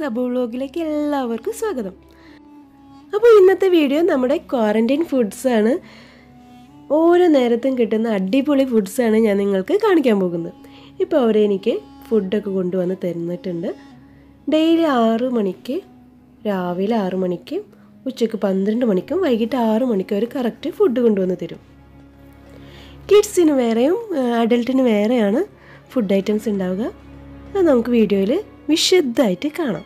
അബു വ്ലോഗിലേക്ക് എല്ലാവർക്കും സ്വാഗതം അപ്പോൾ ഇന്നത്തെ വീഡിയോ നമ്മുടെ ക്വാറൻറ്റൈൻ ഫുഡ്സാണ് ഓരോ നേരത്തും കിട്ടുന്ന അടിപൊളി ഫുഡ്സാണ് ഞാൻ നിങ്ങൾക്ക് കാണിക്കാൻ പോകുന്നത് ഇപ്പോൾ അവരെനിക്ക് ഫുഡൊക്കെ കൊണ്ടുവന്ന് തന്നിട്ടുണ്ട് ഡെയിലി ആറ് മണിക്ക് രാവിലെ ആറ് മണിക്ക് ഉച്ചയ്ക്ക് പന്ത്രണ്ട് മണിക്കും വൈകിട്ട് ആറ് മണിക്കും അവർ കറക്റ്റ് ഫുഡ് കൊണ്ടുവന്ന് തരും കിഡ്സിന് വേറെയും അഡൽട്ടിന് വേറെയാണ് ഫുഡ് ഐറ്റംസ് ഉണ്ടാവുക അത് നമുക്ക് വീഡിയോയിൽ വിശദമായിട്ട് കാണാം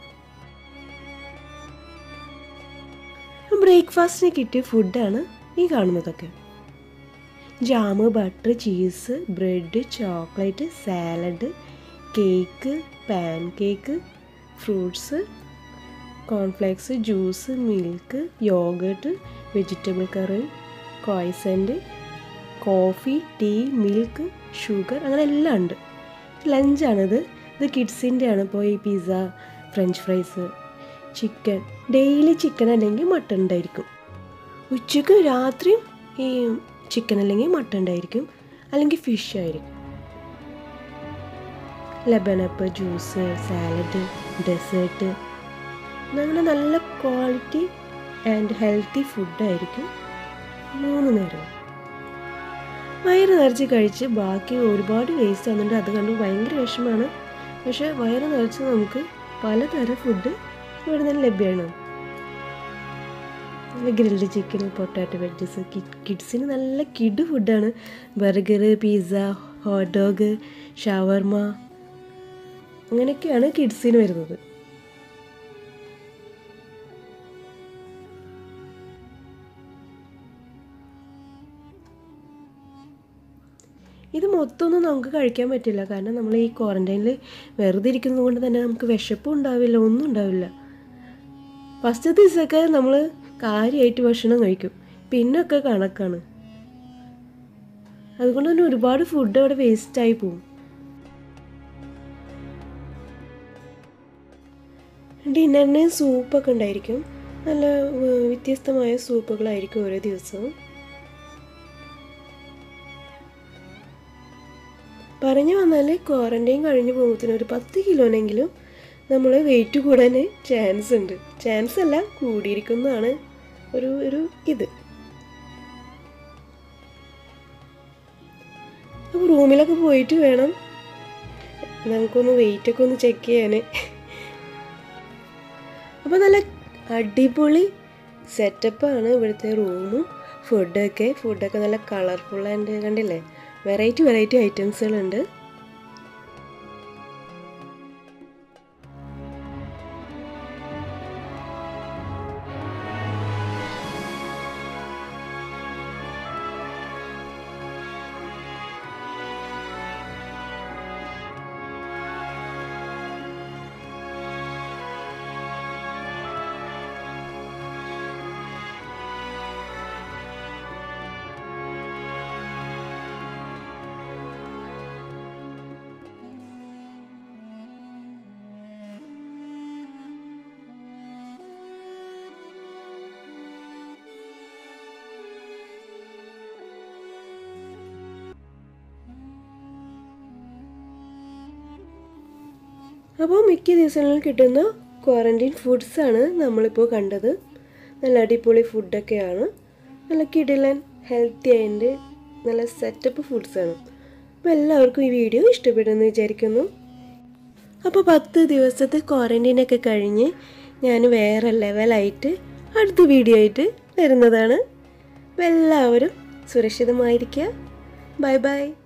ബ്രേക്ക്ഫാസ്റ്റിന് കിട്ടിയ ഫുഡാണ് ഈ കാണുന്നതൊക്കെ jam butter cheese bread chocolate salad cake pancake fruits cornflakes juice milk yoghurt vegetable curry croissant coffee tea milk sugar അങ്ങനെ എല്ലാം ഉണ്ട് ലഞ്ചാണിത് ഇത് കിഡ്സിൻ്റെ ആണ് ഇപ്പോൾ ഈ pizza French fries chicken daily chicken അല്ലെങ്കിൽ മട്ടൺ ഉണ്ടായിരിക്കും ഉച്ചയ്ക്ക് രാത്രിയും ഈ ചിക്കൻ അല്ലെങ്കിൽ മട്ടൺ ഉണ്ടായിരിക്കും അല്ലെങ്കിൽ ഫിഷ് ആയിരിക്കും ലെബനപ്പ് ജ്യൂസ് സാലഡ് ഡെസേർട്ട് അങ്ങനെ നല്ല ക്വാളിറ്റി ആൻഡ് ഹെൽത്തി ഫുഡായിരിക്കും മൂന്ന് നേരം വയറ് നിറച്ച് കഴിച്ച് ബാക്കി ഒരുപാട് വേസ്റ്റ് ആകുന്നുണ്ട് അത് കണ്ട് ഭയങ്കര വിഷമമാണ് പക്ഷേ വയറ് നിറച്ച് നമുക്ക് പലതരം ഫുഡ് ഇവിടെ നിന്ന് ലഭ്യമാണ് ഗ്രിൽഡ് ചിക്കൻ പൊട്ടാറ്റോ വെജസ് കിഡ്സിന് നല്ല കിഡ് ഫുഡാണ് burger pizza hot dog shawarma അങ്ങനെയൊക്കെയാണ് കിഡ്സിന് വരുന്നത് ഇത് മൊത്തമൊന്നും നമുക്ക് കഴിക്കാൻ പറ്റില്ല കാരണം നമ്മൾ ഈ ക്വാറൻറ്റൈനിൽ വെറുതെ ഇരിക്കുന്നത് കൊണ്ട് തന്നെ നമുക്ക് വിശപ്പും ഉണ്ടാവില്ല ഒന്നും ഉണ്ടാവില്ല ഫസ്റ്റ് ദിവസമൊക്കെ നമ്മൾ കാര്യമായിട്ട് ഭക്ഷണം കഴിക്കും പിന്നൊക്കെ കണക്കാണ് അതുകൊണ്ട് തന്നെ ഒരുപാട് ഫുഡ് അവിടെ വേസ്റ്റായി പോകും ഡിന്നറിന് സൂപ്പൊക്കെ ഉണ്ടായിരിക്കും നല്ല വ്യത്യസ്തമായ സൂപ്പുകളായിരിക്കും ഓരോ ദിവസവും പറഞ്ഞു വന്നാൽ ക്വാറൻറ്റൈൻ കഴിഞ്ഞ് പോകുമ്പോൾ ഒരു പത്ത് കിലോനെങ്കിലും നമ്മൾ വെയിറ്റ് കൂടാൻ ചാൻസ് ഉണ്ട് ചാൻസ് അല്ല കൂടിയിരിക്കുന്നതാണ് ഒരു ഒരു ഇത് അപ്പോൾ റൂമിലൊക്കെ പോയിട്ട് വേണം നമുക്കൊന്ന് വെയിറ്റൊക്കെ ഒന്ന് ചെക്ക് ചെയ്യാൻ അപ്പോൾ നല്ല അടിപൊളി സെറ്റപ്പാണ് ഇവിടുത്തെ റൂമും ഫുഡൊക്കെ ഫുഡൊക്കെ നല്ല കളർഫുൾ ആൻഡ് കണ്ടില്ലേ വെറൈറ്റി വെറൈറ്റി ഐറ്റംസുകളുണ്ട് അപ്പോൾ മിക്ക ദിവസങ്ങളിൽ കിട്ടുന്ന ക്വാറൻറ്റൈൻ ഫുഡ്സാണ് നമ്മളിപ്പോൾ കണ്ടത് നല്ല അടിപൊളി ഫുഡൊക്കെയാണ് നല്ല കിടിലൻ ഹെൽത്തി ആൻഡ് നല്ല സെറ്റപ്പ് ഫുഡ്സാണ് അപ്പോൾ എല്ലാവർക്കും ഈ വീഡിയോ ഇഷ്ടപ്പെടുമെന്ന് വിചാരിക്കുന്നു അപ്പോൾ പത്ത് ദിവസത്തെ ക്വാറൻറ്റൈനൊക്കെ കഴിഞ്ഞ് ഞാൻ വേറെ ലെവലായിട്ട് അടുത്ത വീഡിയോ ആയിട്ട് വരുന്നതാണ് അപ്പോൾ എല്ലാവരും സുരക്ഷിതമായിരിക്കുക ബൈ ബൈ